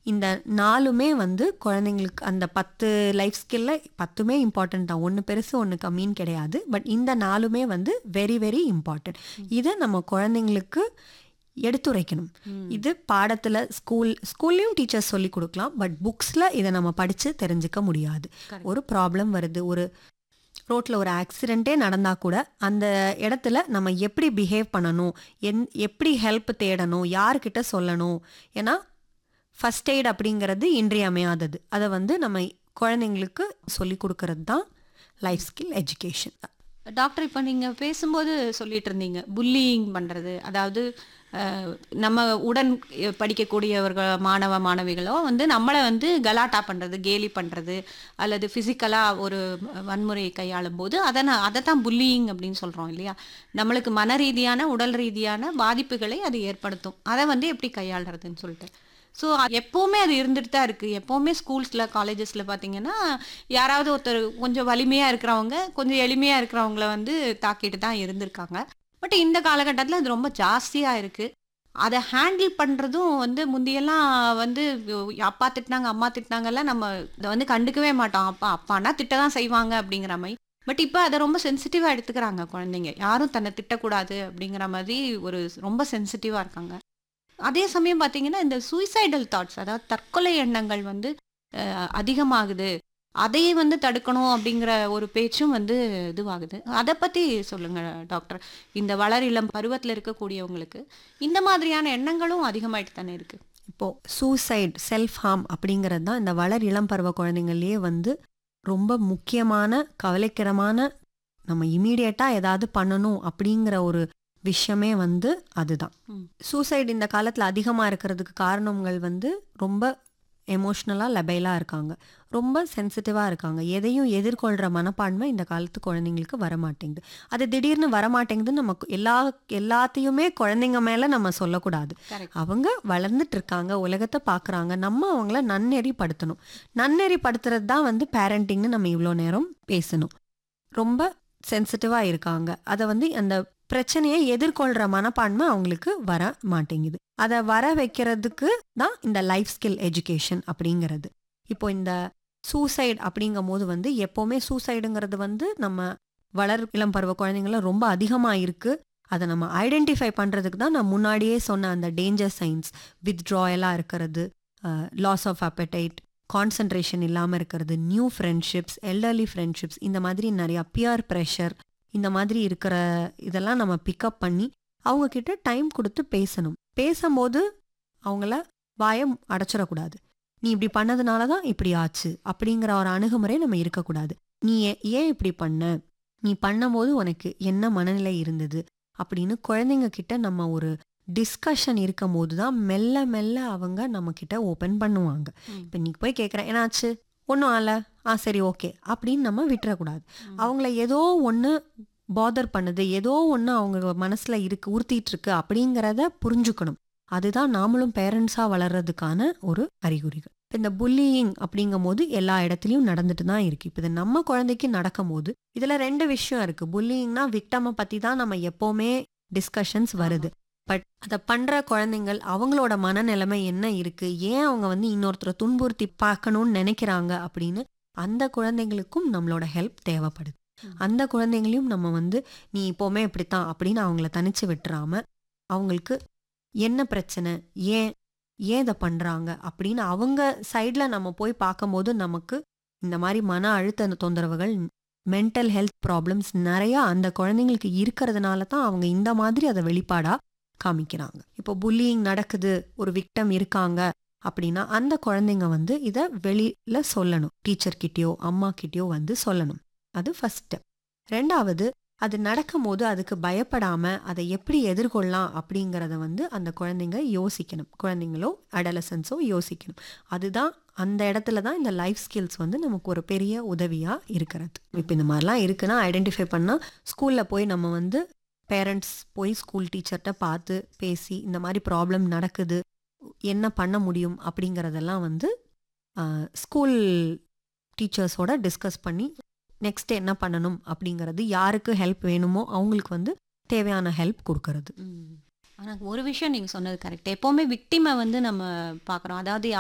இந்த நாலுமே வந்து குழந்தைங்களுக்கு அந்த பத்து லைஃப் ஸ்கில்ல பத்துமே இம்பார்ட்டன்ட் தான் ஒன்று பெருசு ஒன்று கம்மின்னு கிடையாது பட் இந்த நாலுமே வந்து வெரி வெரி இம்பார்ட்டன்ட் இதை நம்ம குழந்தைங்களுக்கு எடுத்துரைக்கணும் இது பாடத்தில் ஸ்கூல் ஸ்கூல்லையும் டீச்சர்ஸ் சொல்லி கொடுக்கலாம் பட் புக்ஸில் இதை நம்ம படித்து தெரிஞ்சுக்க முடியாது ஒரு ப்ராப்ளம் வருது ஒரு ரோட்டில் ஒரு ஆக்சிடெண்ட்டே நடந்தால் கூட அந்த இடத்துல நம்ம எப்படி பிஹேவ் பண்ணணும் என் எப்படி ஹெல்ப் தேடணும் யார்கிட்ட சொல்லணும் ஏன்னா ஃபஸ்ட் எய்ட் அப்படிங்கிறது இன்றியமையாதது அதை வந்து நம்ம குழந்தைங்களுக்கு சொல்லி கொடுக்கறது தான் லைஃப் ஸ்கில் எஜுகேஷன் டாக்டர் இப்போ நீங்கள் பேசும்போது சொல்லிட்டு இருந்தீங்க புல்லிங் பண்ணுறது அதாவது அஹ், நம்ம உடன் படிக்கக்கூடியவர்கள் மாணவ மாணவிகளோ வந்து நம்மளை வந்து கலாட்டா பண்ணுறது கேலி பண்ணுறது அல்லது ஃபிசிக்கலாக ஒரு வன்முறையை கையாளும் போது அதை நான் அதை தான் புல்லிங் அப்படின்னு சொல்கிறோம் இல்லையா நம்மளுக்கு மன ரீதியான உடல் ரீதியான பாதிப்புகளை அது ஏற்படுத்தும் அதை வந்து எப்படி கையாளுறதுன்னு சொல்லிட்டு ஸோ எப்போவுமே அது இருந்துட்டு தான் இருக்குது எப்போவுமே ஸ்கூல்ஸில் காலேஜஸில் பார்த்தீங்கன்னா யாராவது ஒருத்தர் கொஞ்சம் வலிமையாக இருக்கிறவங்க கொஞ்சம் எளிமையாக இருக்கிறவங்கள வந்து தாக்கிட்டு தான் இருந்திருக்காங்க பட் இந்த காலகட்டத்தில் அது ரொம்ப ஜாஸ்தியாக இருக்குது அதை ஹேண்டில் பண்ணுறதும் வந்து முந்தியெல்லாம் வந்து அப்பா திட்டினாங்க அம்மா திட்டினாங்கல்ல நம்ம இதை வந்து கண்டுக்கவே மாட்டோம் அப்பா அப்பானா திட்ட தான் செய்வாங்க அப்படிங்கிற மாதிரி பட் இப்போ அதை ரொம்ப சென்சிட்டிவாக எடுத்துக்கிறாங்க குழந்தைங்க யாரும் தன்னை திட்டக்கூடாது அப்படிங்கிற மாதிரி ஒரு ரொம்ப சென்சிட்டிவாக இருக்காங்க அதே சமயம் பார்த்தீங்கன்னா இந்த சூசைடல் தாட்ஸ் அதாவது தற்கொலை எண்ணங்கள் வந்து அஹ், அதிகமாகுது அதையே வந்து தடுக்கணும் அப்படிங்கிற ஒரு பேச்சும் வந்து இதுவாகுது அதை பற்றி சொல்லுங்க டாக்டர் இந்த வளர் இளம் பருவத்தில் இருக்கக்கூடியவங்களுக்கு இந்த மாதிரியான எண்ணங்களும் அதிகமாயிட்டு தானே இருக்கு இப்போது சூசைட் செல்ஃப் ஹார்ம் அப்படிங்கிறது தான் இந்த வளர் இளம் பருவ குழந்தைங்கள்லேயே வந்து ரொம்ப முக்கியமான கவலைக்கிடமான நம்ம இமீடியட்டாக ஏதாவது பண்ணணும் அப்படிங்கிற ஒரு விஷயமே வந்து அதுதான் ம். சூசைட் இந்த காலத்தில் அதிகமாக இருக்கிறதுக்கு காரணங்கள் வந்து ரொம்ப எமோஷ்னலாக லெபைலாக இருக்காங்க ரொம்ப சென்சிட்டிவாக இருக்காங்க எதையும் எதிர்கொள்கிற மனப்பான்மை இந்த காலத்து குழந்தைங்களுக்கு வரமாட்டேங்குது அது திடீர்னு வரமாட்டேங்குது நமக்கு எல்லா எல்லாத்தையுமே குழந்தைங்க மேலே நம்ம சொல்லக்கூடாது கரெக்ட் அவங்க வளர்ந்துட்டு இருக்காங்க உலகத்தை பார்க்குறாங்க நம்ம அவங்கள நன்னெறிப்படுத்தணும் நன்னெறிப்படுத்துறது தான் வந்து பேரண்டிங்னு நம்ம இவ்வளோ நேரம் பேசணும் ரொம்ப சென்சிட்டிவாக இருக்காங்க அதை வந்து அந்த பிரச்சனையை எதிர்கொள்கிற மனப்பான்மை அவங்களுக்கு வர மாட்டேங்குது அதை வர வைக்கிறதுக்கு தான் இந்த லைஃப் ஸ்கில் எஜுகேஷன் அப்படிங்கிறது இப்போ இந்த சூசைட் அப்படிங்கும் போது வந்து எப்போவுமே சூசைடுங்கிறது வந்து நம்ம வளர் இளம் பருவ குழந்தைங்கள ரொம்ப அதிகமாக இருக்குது அதை நம்ம ஐடென்டிஃபை பண்ணுறதுக்கு தான் நான் முன்னாடியே சொன்ன அந்த டேஞ்சர் சைன்ஸ் வித்ட்ராயலாக இருக்கிறது லாஸ் ஆஃப் appetite கான்சன்ட்ரேஷன் இல்லாமல் இருக்கிறது நியூ ஃப்ரெண்ட்ஷிப்ஸ் எல்டர்லி ஃப்ரெண்ட்ஷிப்ஸ் இந்த மாதிரி நிறையா பியர் ப்ரெஷர் இந்த மாதிரி இருக்கிற இதெல்லாம் நம்ம பிக்கப் பண்ணி அவங்க கிட்ட டைம் கொடுத்து பேசணும் பேசும்போது அவங்கள வாயம் அடைச்சிடக்கூடாது நீ இப்படி பண்ணதுனால தான் இப்படி ஆச்சு அப்படிங்கிற ஒரு அணுகுமுறை நம்ம இருக்கக்கூடாது நீ ஏ- ஏன் இப்படி பண்ண நீ பண்ணும்போது உனக்கு என்ன மனநிலை இருந்தது அப்படின்னு குழந்தைங்க கிட்ட நம்ம ஒரு டிஸ்கஷன் இருக்கும் போது தான் மெல்ல மெல்ல அவங்க நம்ம கிட்ட ஓப்பன் பண்ணுவாங்க ம். இப்போ நீ போய் கேட்குறேன் என்னாச்சு ஒன்றும் ஆல ஆ சரி ஓகே அப்படின்னு நம்ம விட்டுறக்கூடாது அவங்கள ஏதோ ஒன்று பாதர் பண்ணுது ஏதோ ஒன்று அவங்க மனசில் இருக்கு உறுத்திட்டு இருக்கு அப்படிங்கிறத புரிஞ்சுக்கணும் அதுதான் நாமளும் பேரண்ட்ஸாக வளர்றதுக்கான ஒரு அறிகுறிகள் இப்ப இந்த புல்லியிங் அப்படிங்கும் போது எல்லா இடத்துலையும் நடந்துட்டு தான் இருக்கு இப்போ இது நம்ம குழந்தைக்கு நடக்கும் போது இதில் ரெண்டு விஷயம் இருக்கு புல்லியிங்னா விக்டமை பற்றி தான் நம்ம எப்போவுமே டிஸ்கஷன்ஸ் வருது பட் அதை பண்ற குழந்தைங்கள் அவங்களோட மனநிலைமை என்ன இருக்கு ஏன் அவங்க வந்து இன்னொருத்தரை துன்புறுத்தி பார்க்கணும்னு நினைக்கிறாங்க அப்படின்னு அந்த குழந்தைங்களுக்கும் நம்மளோட ஹெல்ப் தேவைப்படுது ம். அந்த குழந்தைங்களையும் நம்ம வந்து நீ இப்போவுமே இப்படித்தான் அப்படின்னு அவங்கள தனிச்சு விட்டுறாம அவங்களுக்கு என்ன பிரச்சனை ஏன் ஏன் இதை பண்றாங்க அப்படின்னு அவங்க சைடில் நம்ம போய் பார்க்கும்போது நமக்கு இந்த மாதிரி மன அழுத்த தொந்தரவுகள் மென்டல் ஹெல்த் ப்ராப்ளம்ஸ் நிறையா அந்த குழந்தைங்களுக்கு இருக்கிறதுனால தான் அவங்க இந்த மாதிரி அதை வெளிப்பாடா காமிக்கிறாங்க இப்போ புல்லிங் நடக்குது ஒரு விக்டம் இருக்காங்க அப்படின்னா அந்த குழந்தைங்க வந்து இதை வெளியில சொல்லணும் டீச்சர் கிட்டயோ அம்மா கிட்டயோ வந்து சொல்லணும் அது ஃபர்ஸ்ட் ஸ்டெப் ரெண்டாவது அது நடக்கும்போது அதுக்கு பயப்படாம அதை எப்படி எதிர்கொள்ளலாம் அப்படிங்கிறத வந்து அந்த குழந்தைங்க யோசிக்கணும் குழந்தைங்களோ அடலசன்ஸோ யோசிக்கணும் அதுதான் அந்த இடத்துல தான் இந்த லைஃப் ஸ்கில்ஸ் வந்து நமக்கு ஒரு பெரிய உதவியா இருக்கிறது இப்போ இந்த மாதிரிலாம் இருக்குன்னா ஐடென்டிஃபை பண்ணா ஸ்கூல்ல போய் நம்ம வந்து பேரண்ட்ஸ் போய் ஸ்கூல் டீச்சர்கிட்ட பார்த்து பேசி இந்த மாதிரி ப்ராப்ளம் நடக்குது என்ன பண்ண முடியும் அப்படிங்கிறதெல்லாம் வந்து ஸ்கூல் டீச்சர்ஸோட டிஸ்கஸ் பண்ணி நெக்ஸ்ட் என்ன பண்ணணும் அப்படிங்கிறது யாருக்கு ஹெல்ப் வேணுமோ அவங்களுக்கு வந்து தேவையான ஹெல்ப் கொடுக்கறது ஆனால் ஒரு விஷயம் நீங்கள் சொன்னது கரெக்ட் எப்போவுமே விக்டிமை வந்து நம்ம பார்க்குறோம் அதாவது